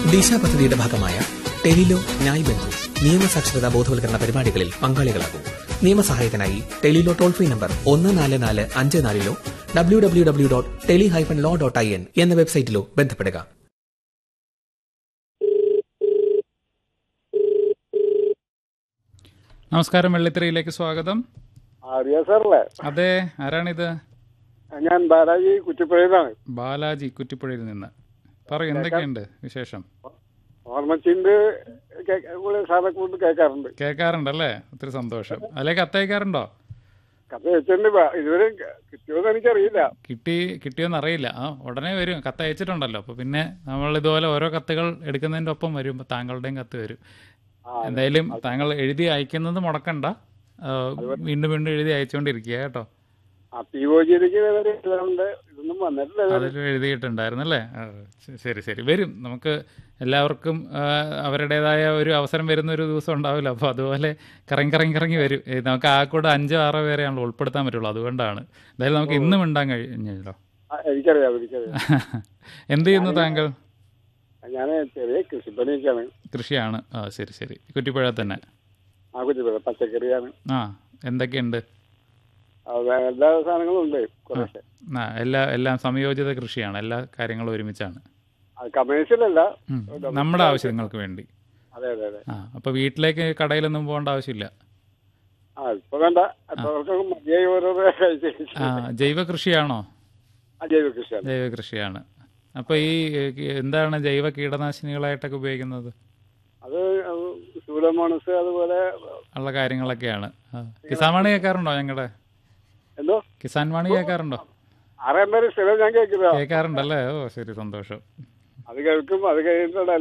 ദിശ പദ്ധതിയുടെ ഭാഗമായ ടെലിലോ ന്യായ് ബന്ധു നിയമസാക്ഷരതാ ബോധവൽക്കരണ പരിപാടികളിൽ പങ്കാളികളാകും നിയമസഹായത്തിനായി ടെലിലോ ടോൾ ഫ്രീ നമ്പർ ഒന്ന് നാല് നാല് അഞ്ച് നാലിലോ W W W dot tele hyphen law dot I N എന്ന വെബ്സൈറ്റിലോ ബന്ധപ്പെടുക നമസ്കാരം വെള്ളിത്തിരയിലേക്ക് സ്വാഗതം അറിയാ സാറല്ലേ അതെ ആരാണിത് ഞാൻ ബാലാജി കുറ്റിപ്പുഴയിലാണ് ബാലാജി കുറ്റിപ്പുഴയിൽ നിന്ന് പറയൂ എന്തൊക്കെയുണ്ട് വിശേഷം ഓർമ്മച്ചിന്റെ സാറെ കൊണ്ട് കേൾക്കാറുണ്ട് കേൾക്കാറുണ്ടല്ലേ ഒത്തിരി സന്തോഷം അതിലെ കത്തയക്കാറുണ്ടോ കഥ വെച്ചിട്ടുണ്ട് ബ- ഇതുവരെ കിട്ടിയോന്ന് എനിക്കറിയില്ല കിട്ടി കിട്ടിയോന്ന് അറിയില്ല ആ ഉടനെ വരും കത്ത് അയച്ചിട്ടുണ്ടല്ലോ അപ്പോൾ പിന്നെ നമ്മൾ ഇതുപോലെ ഓരോ കത്തുകൾ എടുക്കുന്നതിൻ്റെ ഒപ്പം വരും അപ്പോൾ താങ്കളുടെയും കത്ത് വരും ആ, എന്തായാലും താങ്കൾ എഴുതി അയക്കുന്നത് മുടക്കണ്ട ആ, വീണ്ടും വീണ്ടും എഴുതി അയച്ചുകൊണ്ടിരിക്കുക കേട്ടോ ആ പി ഒ ജിയിലേക്ക് ഇതുവരെ ഇല്ലാണ്ട് ഇതൊന്നും വന്നിട്ടില്ല ഇതുവരെ. അതിൽ എഴുതിയിട്ടുണ്ടായിരുന്നല്ലേ ആ, ശ- ശരി ശരി വരും നമുക്ക് എല്ലാവർക്കും ആ, അവരുടേതായ ഒരു അവസരം വരുന്ന ഒരു ദിവസം ഉണ്ടാവില്ല അപ്പോൾ അതുപോലെ കറങ്ങി കറങ്ങി കറങ്ങി വരും ഏ, നമുക്ക് ആ കൂടെ അഞ്ചോ ആറോ പേരെയാണല്ലോ ഉൾപ്പെടുത്താൻ പറ്റുള്ളൂ അതുകൊണ്ടാണ് എന്തായാലും നമുക്ക് ഇന്നും ഉണ്ടാൻ കഴിഞ്ഞല്ലോ ആ, എനിക്കറിയാം എനിക്കറിയാം എന്ത് ചെയ്യുന്നു താങ്കൾ ഞാൻ ചെറിയ കൃഷിപ്പണിയൊക്കെയാണ് കൃഷിയാണ് ആ ശരി ശരി കുറ്റിപ്പുഴ തന്നെ ആ കുറ്റിപ്പുഴ പച്ചക്കറിയാണ് ആ എന്തൊക്കെയുണ്ട് ആ, വേ- എല്ലാ സാധനങ്ങളും ഉണ്ട് കുറേശ്ശെ ആ എല്ലാ എല്ലാം സംയോജിത കൃഷിയാണ് എല്ലാ കാര്യങ്ങളും ഒരുമിച്ചാണ് അത് കമേഴ്ഷ്യൽ അല്ല ഉം. നമ്മുടെ ആവശ്യങ്ങൾക്ക് വേണ്ടി അതെ അതെ അതെ ആ അപ്പോൾ വീട്ടിലേക്ക് കടയിലൊന്നും പോകേണ്ട ആവശ്യമില്ല ആ ഇപ്പൊ വേണ്ട അത്രവർക്കും മതിയായി ഓരോരോ കഴിച്ച് കഴിച്ച്. ആ ജൈവ കൃഷിയാണോ ആ ജൈവ കൃഷിയാണ് ജൈവ കൃഷിയാണ് അപ്പോൾ ഈ ഏഹ്, കി- എന്താണ് ജൈവ കീടനാശിനികളായിട്ടൊക്കെ ഉപയോഗിക്കുന്നത് അത് സൂഡോമോണസ് അതുപോലെ ഉള്ള കാര്യങ്ങളൊക്കെയാണ് ആ. കിസാൻ വാണി കേൾക്കാറുണ്ടോ ഞങ്ങളുടെ എന്തോ കിസാൻ വാണി കേൾക്കാറുണ്ടോ ആറാം പേര് സ്ഥിരം ഞാൻ കേൾക്കുന്ന കേൾക്കാറുണ്ടല്ലേ ഓ ശരി സന്തോഷം അത് കേൾക്കും അത് കഴിഞ്ഞിട്ടുള്ള